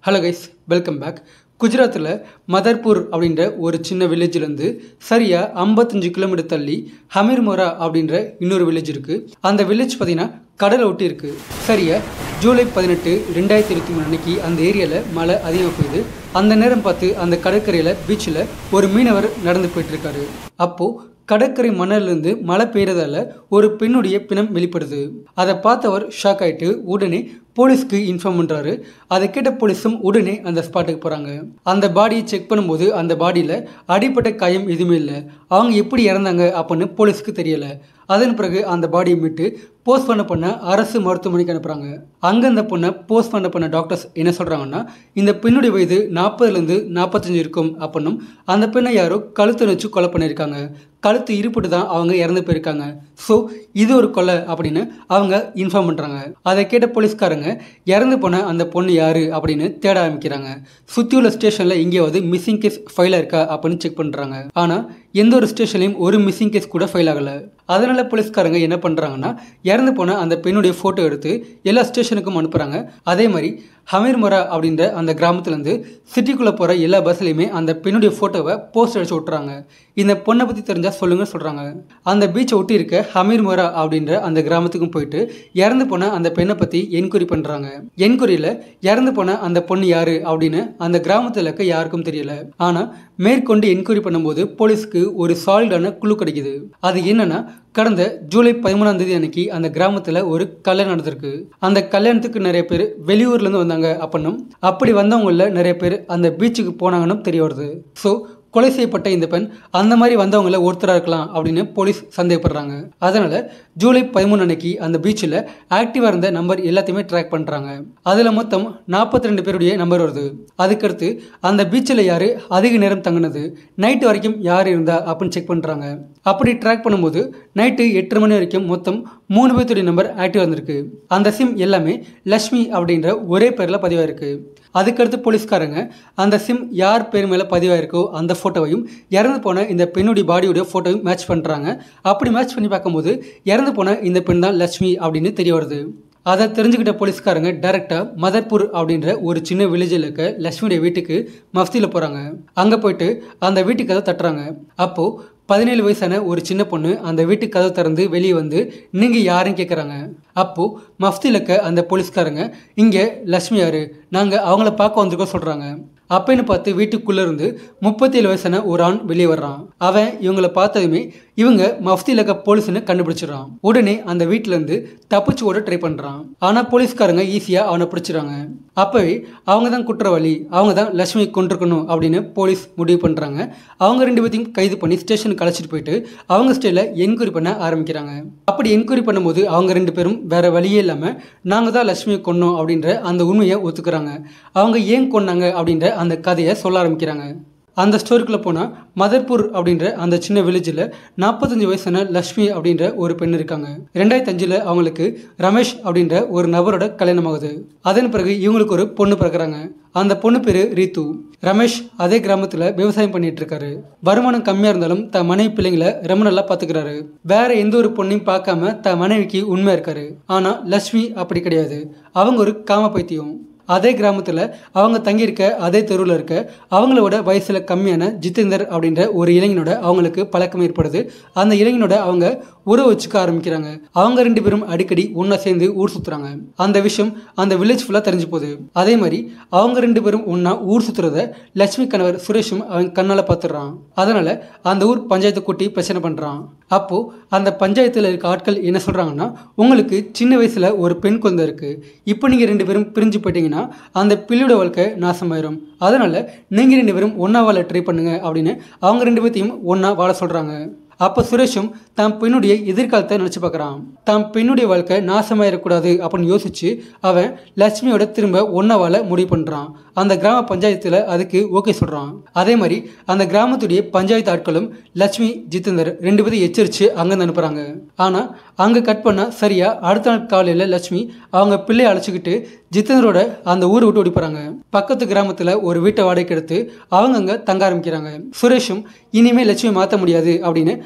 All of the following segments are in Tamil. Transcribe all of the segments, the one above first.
ஹலோ கைஸ் வெல்கம் பேக் குஜராத்தில் மதர்பூர் அப்படின்ற ஒரு சின்ன வில்லேஜ்லேருந்து சரியாக ஐம்பத்தஞ்சு கிலோமீட்டர் தள்ளி ஹமீர்மோரா அப்படின்ற இன்னொரு வில்லேஜ் இருக்குது அந்த வில்லேஜ் பார்த்தீங்கன்னா கடலை ஒட்டி இருக்குது சரியா ஜூலை பதினெட்டு ரெண்டாயிரத்தி இருபத்தி மூணு அன்னைக்கு அந்த ஏரியாவில் மழை அதிகமாக பெய்யுது அந்த நேரம் பார்த்து அந்த கடற்கரையில் பீச்சில் ஒரு மீனவர் நடந்து போயிட்டு இருக்காரு அப்போது கடற்கரை மணலிருந்து மழை பெய்யறதால ஒரு பெண்ணுடைய பிணம் வெளிப்படுது அதை பார்த்தவர் ஷாக் ஆயிட்டு உடனே போலீஸ்க்கு இன்ஃபார்ம் பண்ணுறாரு அதை கேட்ட போலீஸும் உடனே அந்த ஸ்பாட்டுக்கு போகிறாங்க அந்த பாடியை செக் பண்ணும்போது அந்த பாடியில் அடிப்பட்ட காயம் எதுவுமே இல்லை அவங்க எப்படி இறந்தாங்க அப்படின்னு போலீஸ்க்கு தெரியலை அதன் பிறகு அந்த பாடியை மீட்டு போஸ்ட் பண்ண பண்ண அரசு மருத்துவமனைக்கு அனுப்புகிறாங்க அங்கே அந்த பொண்ணை போஸ்ட் பண்ண பண்ண டாக்டர்ஸ் என்ன சொல்கிறாங்கன்னா இந்த பெண்ணுடைய வயது நாற்பதுலேருந்து நாற்பத்தஞ்சு இருக்கும் அப்படின்னும் அந்த பெண்ணை யாரோ கழுத்தை வச்சு கொலை பண்ணியிருக்காங்க கழுத்து இருப்பிட்டு தான் அவங்க இறந்து போயிருக்காங்க ஸோ இது ஒரு கொலை அப்படின்னு அவங்க இன்ஃபார்ம் பண்ணுறாங்க அதை கேட்ட போலீஸ்காரங்க இறந்து போன அந்த பொண்ணு யாரு அப்படின்னு தேட ஆரம்பிக்கிறாங்க சுற்றி உள்ள ஸ்டேஷனில் எங்கேயாவது மிஸ்ஸிங் கேஸ் ஃபைல் இருக்கா அப்படின்னு செக் பண்ணுறாங்க ஆனால் எந்த ஒரு ஸ்டேஷன்லையும் ஒரு மிஸ்ஸிங் கேஸ் கூட ஃபைல் ஆகலை அதனால போலீஸ்காரங்க என்ன பண்ணுறாங்கன்னா இறந்து போன அந்த பெண்ணுடைய ஃபோட்டோ எடுத்து எல்லா ஸ்டேஷனுக்கும் அனுப்புகிறாங்க அதே மாதிரி ஹமீர்மொரா அப்படின்ற அந்த கிராமத்துலேருந்து சிட்டிக்குள்ளே போகிற எல்லா பஸ்லையுமே அந்த பெண்ணுடைய ஃபோட்டோவை போஸ்ட் அடிச்சு விட்றாங்க இந்த பொண்ணை பற்றி தெரிஞ்சால் சொல்லுங்க சொல்கிறாங்க அந்த பீச்சை ஒட்டி இருக்க ஹமீர்மொரா அப்படின்ற அந்த கிராமத்துக்கும் போயிட்டு இறந்து போன அந்த பெண்ணை பற்றி என்கொயரி பண்ணுறாங்க என்கொயரியில் இறந்து போன அந்த பொண்ணு யாரு அப்படின்னு அந்த கிராமத்தில் இருக்க யாருக்கும் தெரியல ஆனால் மேற்கொண்டு என்கொயரி பண்ணும்போது போலீஸ்க்கு ஒரு சாலிடான குழு கிடைக்குது அது என்னன்னா கடந்த ஜூலை பதிமூணாம் தேதி அன்னைக்கு அந்த கிராமத்தில் ஒரு கல்யாணம் நடந்திருக்கு அந்த கல்யாணத்துக்கு நிறைய பேர் வெளியூர்லேருந்து வந்தாங்க அப்படின்னும் அப்படி வந்தவங்கள நிறைய பேர் அந்த பீச்சுக்கு போனாங்கன்னு தெரிய வருது ஸோ கொலை செய்யப்பட்ட இந்த பெண் அந்த மாதிரி வந்தவங்கள ஒருத்தராக இருக்கலாம் அப்படின்னு போலீஸ் சந்தேகப்படுறாங்க அதனால் ஜூலை பதிமூணு அன்னைக்கு அந்த பீச்சில் ஆக்டிவாக இருந்த நம்பர் எல்லாத்தையுமே ட்ராக் பண்ணுறாங்க அதில் மொத்தம் நாற்பத்தி ரெண்டு பேருடைய நம்பர் வருது அதுக்கடுத்து அந்த பீச்சில் யார் அதிக நேரம் தங்கினது நைட்டு வரைக்கும் யார் இருந்தா அப்படின்னு செக் பண்ணுறாங்க அப்படி ட்ராக் பண்ணும்போது நைட்டு எட்டு மணி வரைக்கும் மொத்தம் மூணு பேர்த்துடைய நம்பர் ஆக்டிவ் வந்திருக்கு அந்த சிம் எல்லாமே லக்ஷ்மி அப்படின்ற ஒரே பேரில் பதிவாயிருக்கு அதுக்கடுத்து போலீஸ்காரங்க அந்த சிம் யார் பேர் மேலே பதிவாயிருக்கோ அந்த ஃபோட்டோவையும் இறந்து போன இந்த பெண்ணுடைய பாடியோடைய ஃபோட்டோவையும் மேட்ச் பண்ணுறாங்க அப்படி மேட்ச் பண்ணி பார்க்கும்போது இறந்து போன இந்த பெண் தான் லட்சுமி அப்படின்னு தெரிய வருது அதை தெரிஞ்சுக்கிட்ட போலீஸ்காரங்க டைரெக்டாக மதர்பூர் அப்படின்ற ஒரு சின்ன வில்லேஜில் இருக்க லட்சுமியுடைய வீட்டுக்கு மஃப்தியில் போகிறாங்க அங்கே போயிட்டு அந்த வீட்டுக்கு கதை தட்டுறாங்க அப்போது பதினேழு வயசான ஒரு சின்ன பொண்ணு அந்த வீட்டு கதவு திறந்து வெளியே வந்து நீங்கள் யாருன்னு கேட்குறாங்க அப்போது மஃப்தியில் இருக்க அந்த போலீஸ்காரங்க இங்கே லக்ஷ்மி யாரு நாங்கள் அவங்கள பார்க்க வந்திருக்கோம் சொல்கிறாங்க அப்பன்னு பார்த்து வீட்டுக்குள்ளே இருந்து முப்பத்தேழு வயசான ஒரு ஆண் வெளியே வர்றான் அவன் இவங்கள பார்த்ததுமே இவங்க மஃப்தியில் இருக்க போலீஸ்னு கண்டுபிடிச்சிடறான் உடனே அந்த வீட்டிலேருந்து தப்பிச்சு ஓட ட்ரை பண்ணுறான் ஆனால் போலீஸ்காரங்க ஈஸியாக அவனை பிடிச்சிடறாங்க அப்போவே அவங்க தான் குற்றவாளி அவங்க தான் லட்சுமி கொண்டிருக்கணும் அப்படின்னு போலீஸ் முடிவு பண்ணுறாங்க அவங்க ரெண்டு பேர்த்தையும் கைது பண்ணி ஸ்டேஷனுக்கு அழைச்சிட்டு போயிட்டு அவங்க ஸ்டேல என்கொயரி பண்ண ஆரம்பிக்கிறாங்க அப்படி என்கொயரி பண்ணும்போது அவங்க ரெண்டு பேரும் வேற வழியே இல்லாமல் நாங்கள் தான் லட்சுமியை கொன்னோம் அப்படின்ற அந்த உண்மையை ஒத்துக்கிறாங்க அவங்க ஏன் கொன்னாங்க அப்படின்ற அந்த கதையை சொல்ல ஆரம்பிக்கிறாங்க அந்த ஸ்டோரிக்குள்ளே போனால் மதர்பூர் அப்படின்ற அந்த சின்ன வில்லேஜில் நாற்பத்தஞ்சு வயசான லக்ஷ்மி அப்படின்ற ஒரு பெண் இருக்காங்க ரெண்டாயிரத்தி அஞ்சில் அவங்களுக்கு ரமேஷ் அப்படின்ற ஒரு நபரோட கல்யாணம் ஆகுது அதன் பிறகு இவங்களுக்கு ஒரு பொண்ணு பிறகுறாங்க அந்த பொண்ணு பேர் ரீத்து ரமேஷ் அதே கிராமத்தில் விவசாயம் பண்ணிட்டு இருக்காரு வருமானம் கம்மியாக இருந்தாலும் த மனைவி பிள்ளைங்களை ரொம்ப நல்லா பார்த்துக்கிறாரு வேற எந்த ஒரு பொண்ணையும் பார்க்காம த மனைவிக்கு உண்மையாக இருக்காரு ஆனால் லக்ஷ்மி அப்படி கிடையாது அவங்க ஒரு காம பைத்தியம் அதே கிராமத்தில் அவங்க தங்கியிருக்க அதே தெருவில் இருக்க அவங்களோட வயசில் கம்மியான ஜிதேந்தர் அப்படின்ற ஒரு இளைஞனோட அவங்களுக்கு பழக்கம் ஏற்படுது அந்த இளைஞனோட அவங்க உறவு வச்சுக்க ஆரம்பிக்கிறாங்க அவங்க ரெண்டு பேரும் அடிக்கடி ஒன்றா சேர்ந்து ஊர் சுற்றுறாங்க அந்த விஷயம் அந்த வில்லேஜ் ஃபுல்லாக தெரிஞ்சு போகுது அதே மாதிரி அவங்க ரெண்டு பேரும் ஒன்றா ஊர் சுற்றுறத லட்சுமி கணவர் சுரேஷும் அவங்க கண்ணால் பார்த்துடுறான் அதனால் அந்த ஊர் பஞ்சாயத்தை கூட்டி பிரச்சனை பண்ணுறான் அப்போது அந்த பஞ்சாயத்தில் இருக்க ஆட்கள் என்ன சொல்கிறாங்கன்னா உங்களுக்கு சின்ன வயசில் ஒரு பெண் குழந்தை இருக்குது இப்போ நீங்கள் ரெண்டு பேரும் பிரிஞ்சு போயிட்டீங்கன்னா அந்த பிள்ளையோட வாழ்க்கை நாசமாயிரும் அதனால் நீங்கள் ரெண்டு பேரும் ஒன்றா வாழ ட்ரை பண்ணுங்க அப்படின்னு அவங்க ரெண்டு பேர்த்தையும் ஒன்றா வாழ சொல்கிறாங்க அப்போ சுரேஷும் தன் பெண்ணுடைய எதிர்காலத்தை நினச்சி பார்க்குறான் தன் பெண்ணுடைய வாழ்க்கை நாசமாயிடக்கூடாது அப்படின்னு யோசிச்சு அவன் லட்சுமியோட திரும்ப ஒன்றா வாழ முடிவு பண்ணுறான் அந்த கிராம பஞ்சாயத்தில் அதுக்கு ஓகே சொல்கிறான் அதே மாதிரி அந்த கிராமத்துடைய பஞ்சாயத்து ஆட்களும் லட்சுமி ஜிதேந்தர் ரெண்டு பேரும் எச்சரித்து அங்கேருந்து அனுப்புகிறாங்க ஆனால் அங்கே கட் பண்ணால் சரியாக அடுத்த நாள் காலையில் லட்சுமி அவங்க பிள்ளையை அழைச்சிக்கிட்டு ஜிதேந்தரோட அந்த ஊரை விட்டு ஓடி போகிறாங்க பக்கத்து கிராமத்தில் ஒரு வீட்டை வாடகைக்கு எடுத்து அவங்க அங்கே தங்க ஆரம்பிக்கிறாங்க சுரேஷும் இனிமேல் லட்சுமி மாற்ற முடியாது அப்படின்னு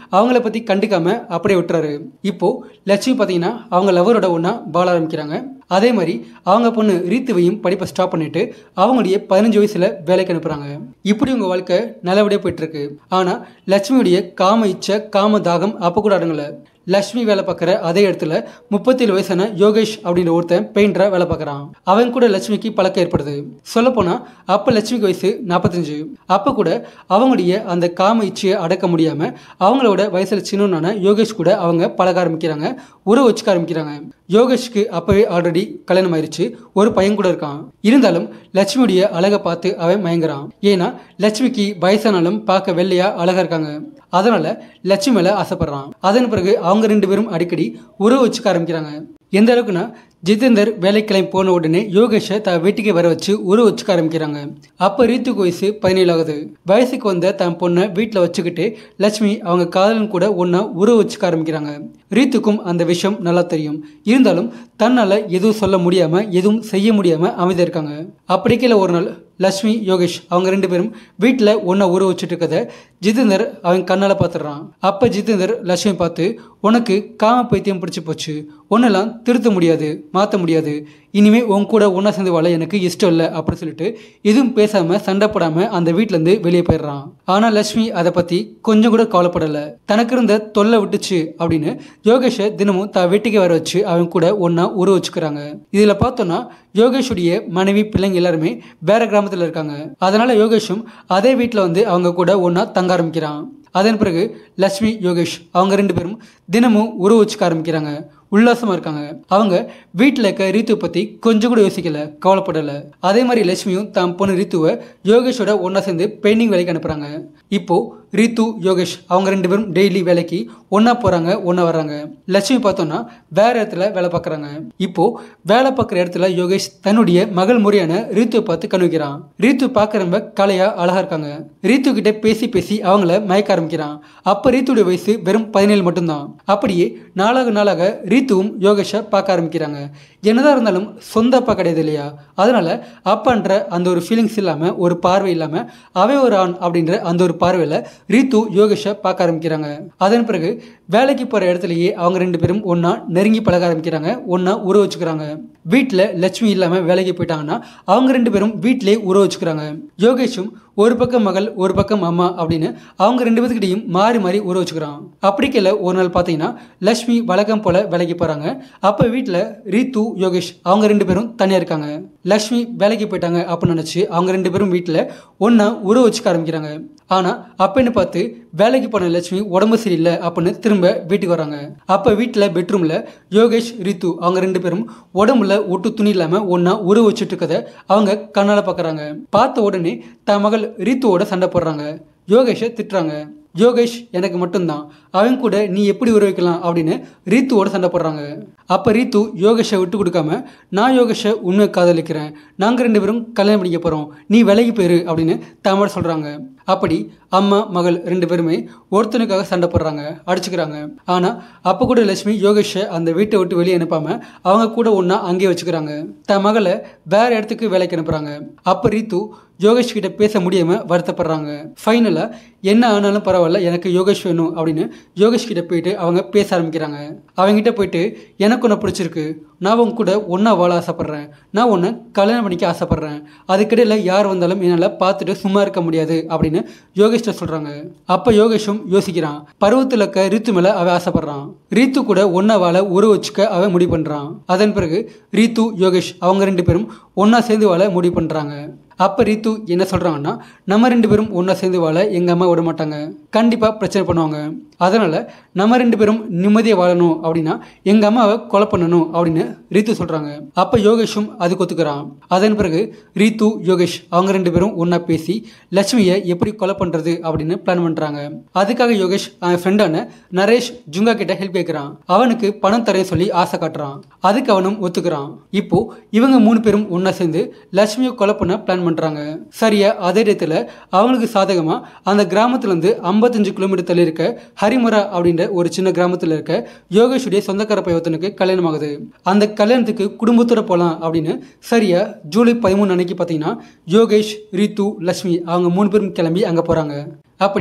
அவங்கள பற்றி கண்டுக்காம அப்படியே விட்டுறாரு இப்போ லட்சுமி பார்த்தீங்கன்னா அவங்க லவரோட ஒன்றா வாழ ஆரம்பிக்கிறாங்க அதே மாதிரி அவங்க பொண்ணு ரீத்துவையும் படிப்பை ஸ்டாப் பண்ணிட்டு அவங்களுடைய பதினஞ்சு வயசுல வேலைக்கு அனுப்புறாங்க இப்படி உங்க வாழ்க்கை நல்லபடியாக போயிட்டு இருக்கு ஆனா லட்சுமியுடைய காம இச்சை காம தாகம் அப்போ கூட அடங்கல லக்ஷ்மி வேலை பார்க்குற அதே இடத்துல முப்பத்தேழு வயசான யோகேஷ் அப்படின்ற ஒருத்தன் பெயிண்டரா வேலை பார்க்குறான் அவன் கூட லட்சுமிக்கு பழக்கம் ஏற்படுது சொல்லப்போனா அப்போ லட்சுமிக்கு வயசு நாற்பத்தஞ்சு அப்போ கூட அவங்களுடைய அந்த காம இச்சையை அடக்க முடியாம அவங்களோட வயசுல சின்னனான யோகேஷ் கூட அவங்க பழக ஆரம்பிக்கிறாங்க உறவு வச்சுக்க ஆரம்பிக்கிறாங்க யோகேஷ்க்கு அப்பவே ஆல்ரெடி கல்யாணம் ஆயிருச்சு ஒரு பையன் கூட இருக்கான் இருந்தாலும் லட்சுமியுடைய அழகை பார்த்து அவன் மயங்குறான் ஏன்னா லட்சுமிக்கு வயசானாலும் பார்க்க வெள்ளையா அழகா இருக்காங்க அதனால லட்சுமி மேல ஆசைப்படுறான் அதன் பிறகு அவங்க ரெண்டு பேரும் அடிக்கடி உறவு வச்சுக்க ஆரம்பிக்கிறாங்க எந்த அளவுக்குன்னா ஜிதேந்தர் வேலைக்கு கிளம்பி போன உடனே யோகேஷை த வீட்டுக்கு வர வச்சு உறவு வச்சுக்க ஆரம்பிக்கிறாங்க அப்போ ரீத்துக்கு வயசு பதினேழு ஆகுது வயசுக்கு வந்த தன் பொண்ணை வீட்டில் வச்சுக்கிட்டு லட்சுமி அவங்க காதலன் கூட ஒன்றா உறவு வச்சுக்க ஆரம்பிக்கிறாங்க ரீத்துக்கும் அந்த விஷயம் நல்லா தெரியும் இருந்தாலும் தன்னால் எதுவும் சொல்ல முடியாமல் எதுவும் செய்ய முடியாமல் அமைதியாக இருக்காங்க அப்படிக்கல ஒரு நாள் லக்ஷ்மி யோகேஷ் அவங்க ரெண்டு பேரும் வீட்டில் ஒன்றா உறவு வச்சுட்டு இருக்கதை ஜிதேந்தர் அவன் கண்ணால் பார்த்துடுறான் அப்போ ஜிதேந்தர் லக்ஷ்மி பார்த்து உனக்கு காம பைத்தியம் பிடிச்சி போச்சு ஒன்றெல்லாம் திருத்த முடியாது மாற்ற முடியாது இனிமே உன் கூட ஒன்றா சேர்ந்து வாழ எனக்கு இஷ்டம் இல்லை அப்படின்னு சொல்லிட்டு எதுவும் பேசாமல் சண்டை போடாமல் அந்த வீட்டிலேருந்து வெளியே போயிடுறான் ஆனால் லக்ஷ்மி அதை பற்றி கொஞ்சம் கூட கவலைப்படலை தனக்கு இருந்த தொல்லை விட்டுச்சு அப்படின்னு யோகேஷை தினமும் த வீட்டுக்கு வர வச்சு அவன் கூட ஒன்றா உறவு வச்சுக்கிறாங்க இதில் பார்த்தோன்னா யோகேஷுடைய மனைவி பிள்ளைங்க எல்லாருமே வேற கிராமத்தில் இருக்காங்க அதனால யோகேஷும் அதே வீட்டில் வந்து அவங்க கூட ஒன்றா தங்க ஆரம்பிக்கிறான் அதன் பிறகு லக்ஷ்மி யோகேஷ் அவங்க ரெண்டு பேரும் தினமும் உறவு வச்சுக்க ஆரம்பிக்கிறாங்க உல்லாசமாக இருக்காங்க அவங்க வீட்டில் இருக்க ரீத்து பற்றி கொஞ்சம் கூட யோசிக்கல கவலைப்படலை அதே மாதிரி லட்சுமியும் தான் பொண்ணு ரீத்துவை யோகேஷோட ஒன்றா சேர்ந்து பெயிண்டிங் வேலைக்கு அனுப்புகிறாங்க இப்போ ரீத்து யோகேஷ் அவங்க ரெண்டு பேரும் டெய்லி வேலைக்கு ஒன்றா போகிறாங்க ஒன்றா வர்றாங்க லட்சுமி பார்த்தோன்னா வேற இடத்துல வேலை பார்க்குறாங்க இப்போ வேலை பார்க்குற இடத்துல யோகேஷ் தன்னுடைய மகள் முறையான ரீத்துவை பார்த்து கண் வைக்கிறான் ரீத்து பார்க்குறவங்க கலையா அழகா இருக்காங்க ரீத்து கிட்ட பேசி பேசி அவங்கள மயக்க ஆரம்பிக்கிறான் அப்போ ரீத்துடைய வயசு வெறும் பதினேழு மட்டும்தான் அப்படியே நாளாக நாளாக ரீத்துவும் யோகேஷை பார்க்க ஆரம்பிக்கிறாங்க என்னதான் இருந்தாலும் சொந்த அப்பா கிடையாது இல்லையா அதனால அப்பான்ற அந்த ஒரு ஃபீலிங்ஸ் இல்லாமல் ஒரு பார்வை இல்லாமல் அவன் ஒரு ஆண் அப்படின்ற அந்த ஒரு பார்வையில் ரீத்து யோகேஷை பார்க்க ஆரம்பிக்கிறாங்க அதன் பிறகு வேலைக்கு போகிற இடத்துலயே அவங்க ரெண்டு பேரும் ஒன்றா நெருங்கி பழக ஆரம்பிக்கிறாங்க ஒன்றா உறவு வச்சுக்கிறாங்க வீட்டில் லட்சுமி இல்லாமல் வேலைக்கு போயிட்டாங்கன்னா அவங்க ரெண்டு பேரும் வீட்டிலே உறவு வச்சுக்கிறாங்க யோகேஷும் ஒரு பக்கம் மகள் ஒரு பக்கம் அம்மா அப்படின்னு அவங்க ரெண்டு பேத்துக்கிட்டையும் மாறி மாறி உறவு வச்சுக்கிறான் அப்படிக்கல ஒரு நாள் பார்த்தீங்கன்னா லக்ஷ்மி வழக்கம் போல வேலைக்கு போகிறாங்க அப்போ வீட்டில் ரீத்து யோகேஷ் அவங்க ரெண்டு பேரும் தனியாக இருக்காங்க லக்ஷ்மி வேலைக்கு போயிட்டாங்க அப்படின்னு நினச்சி அவங்க ரெண்டு பேரும் வீட்டில் ஒன்றா உறவு வச்சுக்க ஆரம்பிக்கிறாங்க ஆனால் அப்பன்னு பார்த்து வேலைக்கு போன லட்சுமி உடம்பு சரியில்லை அப்படின்னு திரும்ப வீட்டுக்கு வராங்க அப்போ வீட்டில் பெட்ரூமில் யோகேஷ் ரித்து அவங்க ரெண்டு பேரும் உடம்புல ஒட்டு துணி இல்லாமல் ஒன்றா உறவு வச்சுட்டு இருக்கதை அவங்க கண்ணால் பார்க்குறாங்க பார்த்த உடனே தன் மகள் ரீத்துவோட சண்டை போடுறாங்க யோகேஷை திட்டுறாங்க யோகேஷ் எனக்கு மட்டும்தான் அவன் கூட நீ எப்படி உறவு வைக்கலாம் அப்படின்னு ரீத்துவோட சண்டை போடுறாங்க அப்போ ரீத்து யோகேஷை விட்டு கொடுக்காம நான் யோகேஷை உண்மை காதலிக்கிறேன் நாங்கள் ரெண்டு பேரும் கல்யாணம் பண்ணிக்க போகிறோம் நீ விலகி போயிரு அப்படின்னு தமிழ் சொல்கிறாங்க அப்படி அம்மா மகள் ரெண்டு பேருமே ஒருத்தனுக்காக சண்டை போடுறாங்க அடிச்சுக்கிறாங்க ஆனால் அப்போ கூட லட்சுமி யோகேஷை அந்த வீட்டை விட்டு வெளியே அனுப்பாமல் அவங்க கூட ஒன்றா அங்கேயே வச்சுக்கிறாங்க தன் மகளை வேற இடத்துக்கு வேலைக்கு அனுப்புகிறாங்க அப்போ ரீத்து யோகேஷ் கிட்ட பேச முடியாம வருத்தப்படுறாங்க ஃபைனலாக என்ன ஆனாலும் பரவாயில்ல எனக்கு யோகேஷ் வேணும் அப்படின்னு யோகேஷ் கிட்ட போயிட்டு அவங்க பேச ஆரம்பிக்கிறாங்க அவங்ககிட்ட போயிட்டு எனக்கு ஒன்று பிடிச்சிருக்கு நான் உங்க கூட ஒன்றா வாழ ஆசைப்பட்றேன் நான் ஒன்று கல்யாணம் பண்ணிக்க ஆசைப்பட்றேன் அதுக்கிடையில் யார் வந்தாலும் என்னால் பார்த்துட்டு சும்மா இருக்க முடியாது அப்படின்னு யோகேஷ்ட சொல்கிறாங்க அப்போ யோகேஷும் யோசிக்கிறான் பருவத்தில் இருக்க ரீத்து மேலே அவன் ஆசைப்படுறான் ரீத்து கூட ஒன்றா வாழ உறவு வச்சுக்க அவன் முடிவு பண்ணுறான் அதன் பிறகு ரீத்து யோகேஷ் அவங்க ரெண்டு பேரும் ஒன்றா சேர்ந்து வாழ முடிவு பண்ணுறாங்க அப்போ ரீத்து என்ன சொல்கிறாங்கன்னா நம்ம ரெண்டு பேரும் ஒன்றா சேர்ந்து வாழ எங்கள் அம்மா விட மாட்டாங்க கண்டிப்பாக பிரச்சனை பண்ணுவாங்க அதனால் நம்ம ரெண்டு பேரும் நிம்மதியாக வாழணும் அப்படின்னா எங்கள் அம்மாவை கொலை பண்ணணும் அப்படின்னு ரீத்து சொல்கிறாங்க அப்போ யோகேஷும் அதுக்கு ஒத்துக்கிறான் அதன் பிறகு ரீத்து யோகேஷ் அவங்க ரெண்டு பேரும் ஒன்றா பேசி லட்சுமியை எப்படி கொலை பண்ணுறது அப்படின்னு பிளான் பண்ணுறாங்க அதுக்காக யோகேஷ் அவன் ஃப்ரெண்டான நரேஷ் ஜுங்கா கிட்ட ஹெல்ப் கேட்குறான் அவனுக்கு பணம் தரேன் சொல்லி ஆசை காட்டுறான் அதுக்கு அவனும் ஒத்துக்கிறான் இப்போ இவங்க மூணு பேரும் ஒன்றா சேர்ந்து லட்சுமியை கொலை பண்ண பிளான் பண்ணுறாங்க சரியா அதே இடத்துல அவங்களுக்கு சாதகமாக அந்த கிராமத்துலேருந்து ஐம்பத்தஞ்சு கிலோமீட்டர் தள்ளி இருக்க ஹரிமரா அப்படின்ற ஒரு சின்ன கிராமத்தில் இருக்க யோகேஷுடைய சொந்தக்கார பையத்தனுக்கு கல்யாணம் ஆகுது அந்த கல்யாணத்துக்கு குடும்பத்தோட போகலாம் அப்படின்னு சரியா ஜூலை பதிமூணு அன்னைக்கு பார்த்தீங்கன்னா யோகேஷ் ரீத்து லட்சுமி அவங்க மூணு பேரும் கிளம்பி அங்கே போகிறாங்க அப்படி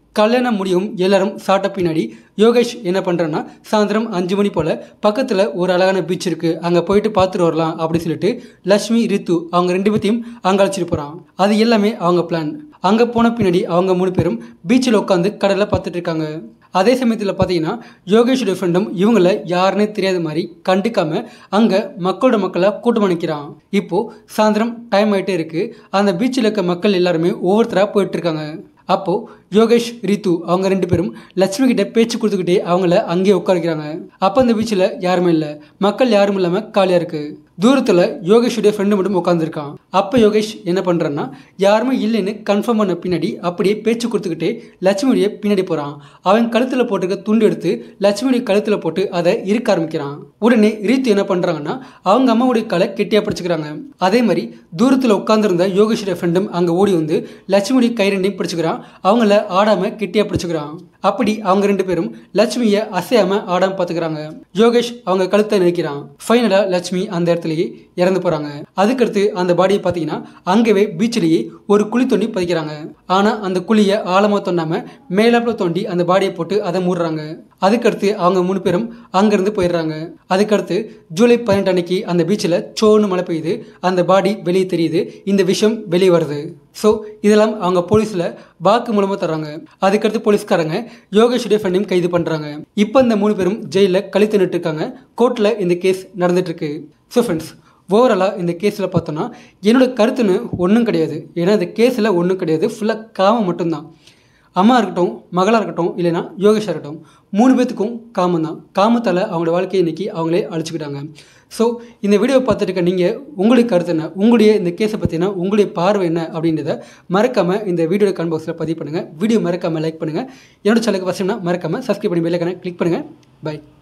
கல்யாணம் முடியும் எல்லாரும் சாப்பிட்ட பின்னாடி யோகேஷ் என்ன பண்ணுறேன்னா சாயந்தரம் அஞ்சு மணி போல் பக்கத்தில் ஒரு அழகான பீச் இருக்குது அங்கே போயிட்டு பார்த்துட்டு வரலாம் அப்படின்னு சொல்லிட்டு லக்ஷ்மி ரித்து அவங்க ரெண்டு பேர்த்தையும் அங்கே அழைச்சிட்டு போகிறான் அது எல்லாமே அவங்க பிளான் அங்கே போன பின்னாடி அவங்க மூணு பேரும் பீச்சில் உட்காந்து கடலில் பார்த்துட்டு இருக்காங்க அதே சமயத்தில் பார்த்தீங்கன்னா யோகேஷோட ஃப்ரெண்டும் இவங்கள யாருன்னே தெரியாத மாதிரி கண்டுக்காம அங்கே மக்களோட மக்களை கூட்டம் நிற்கிறான் இப்போது சாயந்தரம் டைம் ஆகிட்டே இருக்குது அந்த பீச்சில் இருக்க மக்கள் எல்லாருமே ஒவ்வொருத்தராக போயிட்டு இருக்காங்க அப்போது யோகேஷ் ரித்து அவங்க ரெண்டு பேரும் லட்சுமி கிட்ட பேச்சு கொடுத்துக்கிட்டே அவங்கள அங்கேயே உட்கார வைக்கிறாங்க அப்போ அந்த பீச்சில் யாருமே இல்லை மக்கள் யாரும் இல்லாமல் காலியாக இருக்குது தூரத்தில் யோகேஷுடைய ஃப்ரெண்டு மட்டும் உட்காந்துருக்கான் அப்போ யோகேஷ் என்ன பண்ணுறான்னா யாருமே இல்லைன்னு கன்ஃபார்ம் பண்ண பின்னாடி அப்படியே பேச்சு கொடுத்துக்கிட்டே லட்சுமியுடைய பின்னாடி போகிறான் அவன் கழுத்தில் போட்டுக்க துண்டு எடுத்து லட்சுமியுடைய கழுத்தில் போட்டு அதை இருக்க ஆரம்பிக்கிறான் உடனே ரீத்து என்ன பண்ணுறாங்கன்னா அவங்க அம்மாவுடைய காலை கெட்டியாக பிடிச்சிக்கிறாங்க அதே மாதிரி தூரத்தில் உட்காந்துருந்த யோகேஷுடைய ஃப்ரெண்டும் அங்கே ஓடி வந்து லட்சுமியுடைய கை ரெண்டையும் பிடிச்சிக்கிறான் அவங்கள ஆடாமல் கெட்டியாக பிடிச்சிக்கிறான் அப்படி அவங்க ரெண்டு பேரும் லட்சுமியை அசையாமல் ஆடாமல் பார்த்துக்கிறாங்க யோகேஷ் அவங்க கழுத்தை நினைக்கிறான் ஃபைனலாக லட்சுமி அந்த இடத்துலயே இறந்து போகிறாங்க அதுக்கடுத்து அந்த பாடியை பார்த்தீங்கன்னா அங்கேயே பீச்சிலேயே ஒரு குழி தோண்டி பதிக்கிறாங்க ஆனால் அந்த குழியை ஆழமாக தோண்டாமல் மேலாப்பில் தோண்டி அந்த பாடியை போட்டு அதை மூடுறாங்க அதுக்கடுத்து அவங்க மூணு பேரும் அங்கேருந்து போயிடுறாங்க அதுக்கடுத்து ஜூலை பதினெட்டு அன்னைக்கு அந்த பீச்சில் சோன்னு மழை பெய்யுது அந்த பாடி வெளியே தெரியுது இந்த விஷயம் வெளியே வருது ஸோ இதெல்லாம் அவங்க போலீஸில் வாக்கு மூலமாக தர்றாங்க அதுக்கடுத்து போலீஸ்காரங்க யோகேஷுடைய ஃப்ரெண்டையும் கைது பண்ணுறாங்க இப்போ இந்த மூணு பேரும் ஜெயிலில் கழித்து நிட்டுருக்காங்க கோர்ட்டில் இந்த கேஸ் நடந்துட்டுருக்கு ஸோ ஃப்ரெண்ட்ஸ் ஓவராலாக இந்த கேஸில் பார்த்தோன்னா என்னோட கருத்துன்னு ஒன்றும் கிடையாது ஏன்னா இந்த கேஸில் ஒன்றும் கிடையாது ஃபுல்லாக காமம் மட்டும்தான் அம்மா இருக்கட்டும் மகளாக இருக்கட்டும் இல்லைன்னா யோகேஷாக இருக்கட்டும் மூணு பேத்துக்கும் காமம் தான் காமத்தால் அவங்களோட வாழ்க்கையை இன்னைக்கு அவங்களே அழிச்சுக்கிட்டாங்க ஸோ இந்த வீடியோவை பார்த்துட்டு இருக்க நீங்கள் உங்களுக்கு கருத்து என்ன உங்களுடைய இந்த கேஸை பற்றினா உங்களுடைய பார்வை என்ன அப்படின்றத மறக்காமல் இந்த வீடியோட கமெண்ட் பாக்ஸில் பதிவு பண்ணுங்கள் வீடியோ மறக்காமல் லைக் பண்ணுங்கள் என்னோட சேனலுக்கு ஃபஸ்ட்டுனா மறக்காமல் சப்ஸ்கிரைப் பண்ணி பெல்லைக்கான கிளிக் பண்ணுங்கள் பை